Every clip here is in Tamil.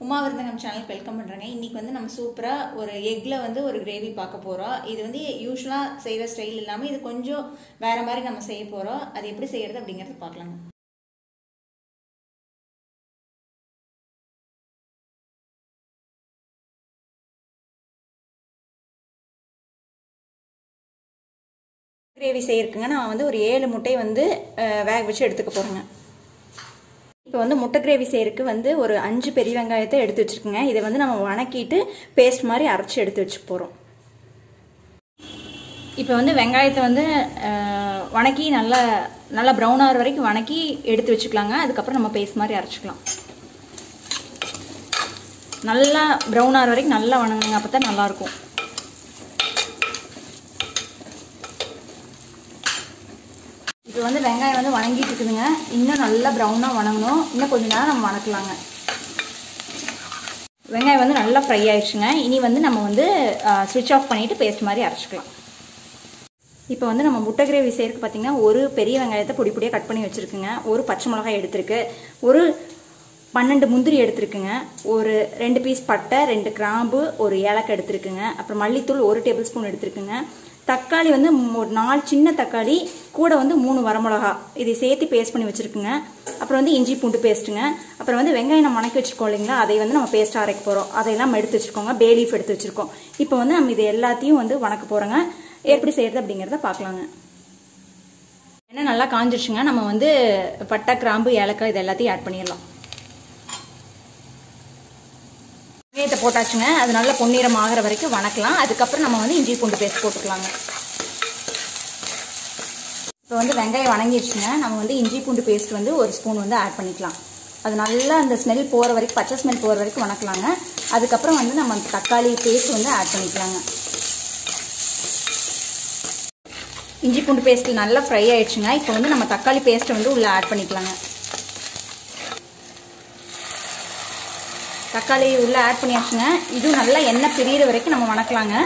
உமா விருந்தகம் சேனலுக்கு வெல்கம் பண்ணுறேங்க இன்றைக்கி வந்து நம்ம சூப்பராக ஒரு எக்கில் வந்து ஒரு கிரேவி பார்க்க போகிறோம் இது வந்து யூஸ்வலாக செய்கிற ஸ்டைல் இல்லாமல் இது கொஞ்சம் வேறு மாதிரி நம்ம செய்ய போகிறோம் அது எப்படி செய்கிறது அப்படிங்கிறத பார்க்கலாங்க கிரேவி செய்யறதுக்குங்க நான் வந்து ஒரு ஏழு முட்டையை வந்து அஹ், வேக வச்சு எடுத்துக்க போகிறேங்க இப்போ வந்து முட்டை கிரேவி செய்யறதுக்கு வந்து ஒரு அஞ்சு பெரிய வெங்காயத்தை எடுத்து வச்சுருக்குங்க இதை வந்து நம்ம வணக்கிட்டு பேஸ்ட் மாதிரி அரைச்சி எடுத்து வச்சு போகிறோம் இப்போ வந்து வெங்காயத்தை வந்து அஹ், வணக்கி நல்லா நல்லா ப்ரௌன் ஆகிற வரைக்கும் வணக்கி எடுத்து வச்சுக்கலாங்க அதுக்கப்புறம் நம்ம பேஸ்ட் மாதிரி அரைச்சிக்கலாம் நல்லா ப்ரௌன் ஆகிற வரைக்கும் நல்லா வணங்குங்க அப்போ தான் நல்லாயிருக்கும் இப்போ வந்து வெங்காயம் வந்து வணங்கிட்டு இருக்குதுங்க இன்னும் நல்லா ப்ரௌனாக வணங்கணும் இன்னும் கொஞ்ச நேரம் நம்ம வணக்கலாங்க வெங்காயம் வந்து நல்லா ஃப்ரை ஆயிடுச்சுங்க இனி வந்து நம்ம வந்து ஸ்விட்ச் ஆஃப் பண்ணிவிட்டு பேஸ்ட் மாதிரி அரைச்சிக்கலாம் இப்போ வந்து நம்ம முட்டை கிரேவி செய்யறதுக்கு பார்த்தீங்கன்னா ஒரு பெரிய வெங்காயத்தை பொடி பொடியாக கட் பண்ணி வச்சுருக்குங்க ஒரு பச்சை மிளகாய் எடுத்திருக்கு ஒரு பன்னெண்டு முந்திரி எடுத்திருக்குங்க ஒரு ரெண்டு பீஸ் பட்டை ரெண்டு கிராம்பு ஒரு ஏலக்காய் எடுத்திருக்குங்க அப்புறம் மல்லித்தூள் ஒரு டேபிள் ஸ்பூன் எடுத்திருக்குங்க தக்காளி வந்து ஒரு நாலு சின்ன தக்காளி கூட வந்து மூணு வரமிளகா இதை சேர்த்து பேஸ்ட் பண்ணி வச்சுருக்குங்க அப்புறம் வந்து இஞ்சி பூண்டு பேஸ்ட்டுங்க அப்புறம் வந்து வெங்காயம் நம்ம வணக்கி வச்சுருக்கோம் இல்லைங்களா அதை வந்து நம்ம பேஸ்ட் அரைக்க போகிறோம் அதையெல்லாம் நம்ம எடுத்து வச்சுருக்கோங்க பே லீஃப் எடுத்து வச்சுருக்கோம் இப்போ வந்து நம்ம இது எல்லாத்தையும் வந்து வணக்க போகிறோங்க எப்படி செய்கிறது அப்படிங்கிறத பார்க்கலாங்க எண்ணெய் நல்லா காஞ்சிருச்சுங்க நம்ம வந்து பட்டை கிராம்பு ஏலக்காய் இது எல்லாத்தையும் ஆட் பண்ணிடலாம் வெங்காயத்தை போட்டாச்சுங்க அது நல்லா பொன்னிறம் ஆகிற வரைக்கும் வணக்கலாம் அதுக்கப்புறம் நம்ம வந்து இஞ்சி பூண்டு பேஸ்ட் போட்டுக்கலாங்க இப்போ வந்து வெங்காயம் வணங்கிடுச்சுங்க நம்ம வந்து இஞ்சி பூண்டு பேஸ்ட் வந்து ஒரு ஸ்பூன் வந்து ஆட் பண்ணிக்கலாம் அது நல்லா அந்த ஸ்மெல் போகிற வரைக்கும் பச்சை ஸ்மெல் போகிற வரைக்கும் வணக்கலாங்க அதுக்கப்புறம் வந்து நம்ம அந்த தக்காளி பேஸ்ட் வந்து ஆட் பண்ணிக்கலாங்க இஞ்சி பூண்டு பேஸ்ட் நல்லா ஃப்ரை ஆயிடுச்சுங்க இப்போ வந்து நம்ம தக்காளி பேஸ்ட்டை வந்து உள்ளே ஆட் பண்ணிக்கலாங்க தக்காளி உள்ளே ஆட் பண்ணியாச்சுங்க இதுவும் நல்லா எண்ணெய் பிரியிற வரைக்கும் நம்ம வணக்கலாங்க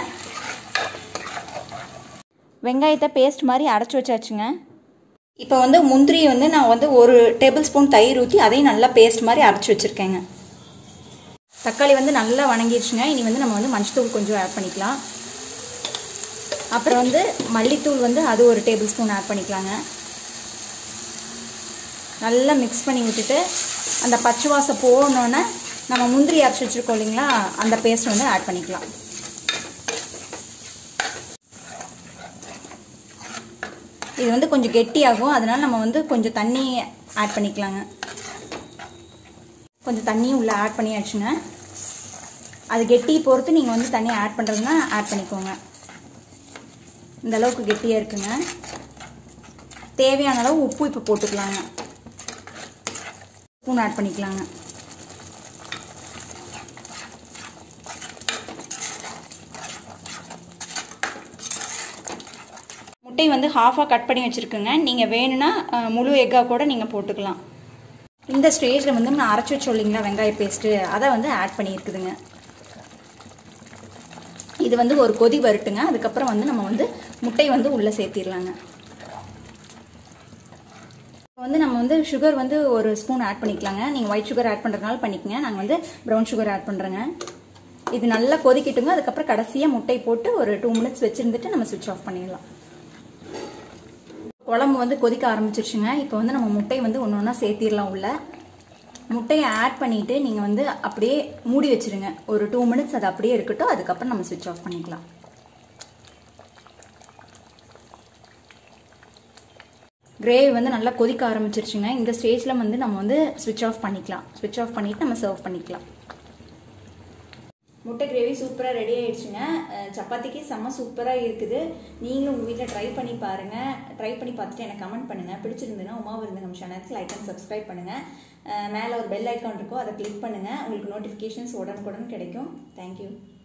வெங்காயத்தை பேஸ்ட் மாதிரி அரைச்சி வச்சாச்சுங்க இப்போ வந்து முந்திரி வந்து நான் வந்து ஒரு டேபிள் ஸ்பூன் தயிர் ஊற்றி அதையும் நல்லா பேஸ்ட் மாதிரி அரைச்சி வச்சுருக்கேங்க தக்காளி வந்து நல்லா வணங்கிடுச்சுங்க இனி வந்து நம்ம வந்து மஞ்சத்தூள் கொஞ்சம் ஆட் பண்ணிக்கலாம் அப்புறம் வந்து மல்லித்தூள் வந்து அது ஒரு டேபிள் ஸ்பூன் ஆட் பண்ணிக்கலாங்க நல்லா மிக்ஸ் பண்ணி விட்டுட்டு அந்த பச்சை வாசம் போகணுன்னே நம்ம முந்திரி அரைச்சி வச்சுருக்கோம் இல்லைங்களா அந்த பேஸ்ட் வந்து ஆட் பண்ணிக்கலாம் இது வந்து கொஞ்சம் கெட்டியாகும் அதனால நம்ம வந்து கொஞ்சம் தண்ணி ஆட் பண்ணிக்கலாங்க கொஞ்சம் தண்ணியும் உள்ளே ஆட் பண்ணியாச்சுங்க அது கெட்டியை பொறுத்து நீங்கள் வந்து தண்ணி ஆட் பண்ணுறதுன்னா ஆட் பண்ணிக்கோங்க இந்த அளவுக்கு கெட்டியாக இருக்குங்க தேவையான அளவு உப்பு இப்போ போட்டுக்கலாங்க ஸ்பூன் ஆட் பண்ணிக்கலாங்க முட்டை வந்து ஹாஃபாக கட் பண்ணி வச்சுருக்குங்க நீங்கள் வேணும்னா அஹ், முழு எக்காக கூட நீங்கள் போட்டுக்கலாம் இந்த ஸ்டேஜில் வந்து நான் அரைச்சி வச்சோம் இல்லைங்களா வெங்காய பேஸ்ட்டு அதை வந்து ஆட் பண்ணியிருக்குதுங்க இது வந்து ஒரு கொதி வரட்டுங்க அதுக்கப்புறம் வந்து நம்ம வந்து முட்டை வந்து உள்ளே சேர்த்திடலாங்க இப்போ வந்து நம்ம வந்து சுகர் வந்து ஒரு ஸ்பூன் ஆட் பண்ணிக்கலாங்க நீங்கள் ஒயிட் சுகர் ஆட் பண்ணுறதுனால பண்ணிக்கங்க நாங்கள் வந்து ப்ரௌன் சுகர் ஆட் பண்ணுறோங்க இது நல்லா கொதிக்கட்டுங்க அதுக்கப்புறம் கடைசியாக முட்டை போட்டு ஒரு டூ மினிட்ஸ் வச்சுருந்துட்டு நம்ம சுவிட்ச் ஆஃப் பண்ணிடலாம் குழம்பு வந்து கொதிக்க ஆரம்பிச்சிருச்சுங்க இப்போ வந்து நம்ம முட்டை வந்து ஒன்று ஒன்றா சேர்த்திடலாம் உள்ள முட்டையை ஆட் பண்ணிவிட்டு நீங்கள் வந்து அப்படியே மூடி வச்சிருங்க ஒரு டூ மினிட்ஸ் அது அப்படியே இருக்கட்டும் அதுக்கப்புறம் நம்ம சுவிட்ச் ஆஃப் பண்ணிக்கலாம் கிரேவி வந்து நல்லா கொதிக்க ஆரம்பிச்சிருச்சுங்க இந்த ஸ்டேஜில் வந்து நம்ம வந்து ஸ்விட்ச் ஆஃப் பண்ணிக்கலாம் ஸ்விட்ச் ஆஃப் பண்ணிவிட்டு நம்ம சர்வ் பண்ணிக்கலாம் முட்டை கிரேவி சூப்பராக ரெடி ஆயிடுச்சுங்க அஹ் சப்பாத்திக்கு செம்ம சூப்பராக இருக்குது நீங்களும் உங்கள் வீட்டில் ட்ரை பண்ணி பாருங்கள் ட்ரை பண்ணி பார்த்துட்டு எனக்கு கமெண்ட் பண்ணுங்கள் பிடிச்சிருந்ததுன்னா உமா விருந்தகம் சேனலுக்கு லைக் அண்ட் சப்ஸ்கிரைப் பண்ணுங்கள் மேலே ஒரு பெல் ஐக்கான் இருக்கும் அதை கிளிக் பண்ணுங்கள் உங்களுக்கு நோட்டிஃபிகேஷன்ஸ் உடனுக்குடன் கிடைக்கும் தேங்க்யூ